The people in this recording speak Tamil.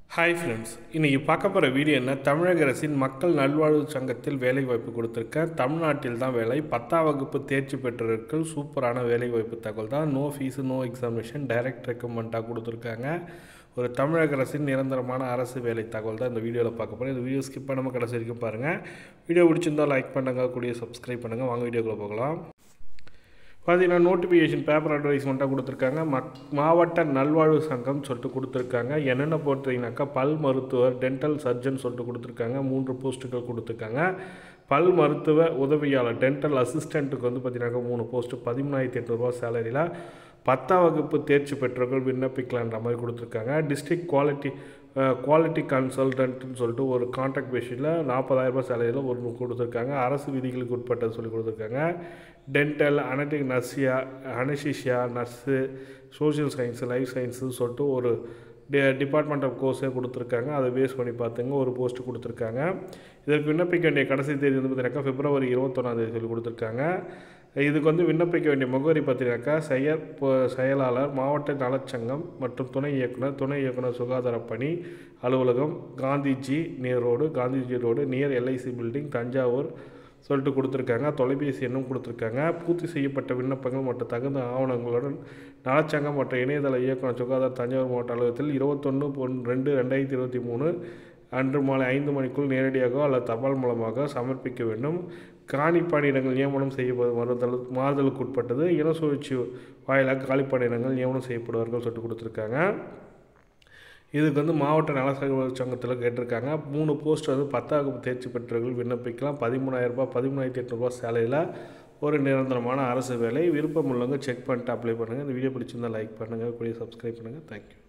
ஹாய் ஃப்ரெண்ட்ஸ் இன்றைக்கி பார்க்க போகிற வீடியோ என்ன தமிழக அரசின் மக்கள் நல்வாழ்வு சங்கத்தில் வேலைவாய்ப்பு கொடுத்துருக்கேன் தமிழ்நாட்டில் தான் வேலை பத்தாம் வகுப்பு தேர்ச்சி பெற்றவர்கள் சூப்பரான வேலைவாய்ப்பு தகவல் தான் no fees no examination direct ரெக்கமெண்ட்டாக கொடுத்துருக்காங்க ஒரு தமிழக அரசின் நிரந்தரமான அரசு வேலை தகவல் தான் இந்த வீடியோவில் பார்க்க போகிறோம் இந்த வீடியோ ஸ்கிப் பண்ணாமல் கடைசி வரைக்கும் பாருங்கள் வீடியோ பிடிச்சிருந்தால் லைக் பண்ணுங்கள் கூடிய சப்ஸ்கிரைப் பண்ணுங்கள் வாங்க வீடியோக்குள்ளே போகலாம் பார்த்தீங்கன்னா நோட்டிஃபிகேஷன் பேப்பர் அட்வைஸ்மெண்ட்டாக கொடுத்துருக்காங்க மக் மாவட்ட நல்வாழ்வு சங்கம் சொல்லிட்டு கொடுத்துருக்காங்க என்னென்ன போட்டிங்கனாக்கா பல் மருத்துவர் டென்டல் சர்ஜன் சொல்லிட்டு கொடுத்துருக்காங்க மூன்று போஸ்ட்டுகள் கொடுத்துருக்காங்க பல் மருத்துவ உதவியாளர் டென்டல் அசிஸ்டண்ட்டுக்கு வந்து பார்த்தீங்கன்னாக்கா மூணு போஸ்ட்டு பதிமூணாயிரத்தி எட்நூறுபா சேலரியில் பத்தாம் வகுப்பு தேர்ச்சி பெற்றவர்கள் விண்ணப்பிக்கலான்ற மாதிரி கொடுத்துருக்காங்க டிஸ்ட்ரிக்ட் குவாலிட்டி குவாலிட்டி கன்சல்டன்ட்னு சொல்லிட்டு ஒரு கான்ட்ராக்ட் பேஷனில் நாற்பதாயிரரூபா சேலரியில் ஒரு கொடுத்துருக்காங்க அரசு விதிகளுக்கு உட்பட்டது சொல்லி கொடுத்துருக்காங்க டென்டல் அனட்டிக் நர்ஸியா anaesthesia nurse social science life science சொல்லிட்டு ஒரு டி டிபார்ட்மெண்ட் ஆஃப் கோர்ஸே கொடுத்துருக்காங்க அதை பேஸ் பண்ணி பார்த்துங்க ஒரு போஸ்ட் கொடுத்துருக்காங்க இதற்கு விண்ணப்பிக்க வேண்டிய கடைசி தேதி வந்து பார்த்தீங்கன்னாக்கா பிப்ரவரி இருபத்தொன்னாந்தேதி சொல்லி கொடுத்துருக்காங்க இதுக்கு வந்து விண்ணப்பிக்க வேண்டிய முகவரி பார்த்தீங்கன்னாக்கா செயற் செயலாளர் மாவட்ட நலச்சங்கம் மற்றும் துணை இயக்குனர் துணை இயக்குனர் சுகாதாரப்பணி அலுவலகம் Gandhiji near road Gandhiji road near LIC building Thanjavur சொல்லிட்டு கொடுத்துருக்காங்க தொலைபேசி எண்ணும் கொடுத்துருக்காங்க பூர்த்தி செய்யப்பட்ட விண்ணப்பங்கள் மற்றும் தகுந்த ஆவணங்களுடன் நலச்சங்கம் மற்றும் இணையதள இயக்குனர் சுகாதார தஞ்சாவூர் மாவட்ட அலுவலகத்தில் இருபத்தொன்று பொன் ரெண்டு ரெண்டாயிரத்தி இருபத்தி மூணு அன்று மாலை ஐந்து மணிக்குள் நேரடியாக அல்லது தபால் மூலமாக சமர்ப்பிக்க வேண்டும் காணிப்பணியிடங்கள் நியமனம் செய்யப்படும் மாறுதல் மாறுதலுக்கு உட்பட்டது இன சுழற்சி வாயிலாக காலிப்பணியிடங்கள் நியமனம் செய்யப்படுவார்கள் சொல்லிட்டு கொடுத்துருக்காங்க இதுக்கு வந்து மாவட்ட நலசங்க சங்கத்தில் கேட்டிருக்காங்க மூணு போஸ்ட் வந்து பத்தாவது தேர்ச்சி பெற்றவர்கள் விண்ணப்பிக்கலாம் பதிமூணாயிரரூபா பதிமூணாயிரத்தி எட்நூறுபா சேலையில் ஒரு நிரந்தரமான அரசு வேலை விருப்பம் உள்ளவங்க செக் பண்ணிட்டு அப்ளை பண்ணுங்கள் இந்த வீடியோ பிடிச்சிருந்தால் லைக் பண்ணுங்கள் கூடிய சப்ஸ்கிரைப் பண்ணுங்கள் தேங்க்யூ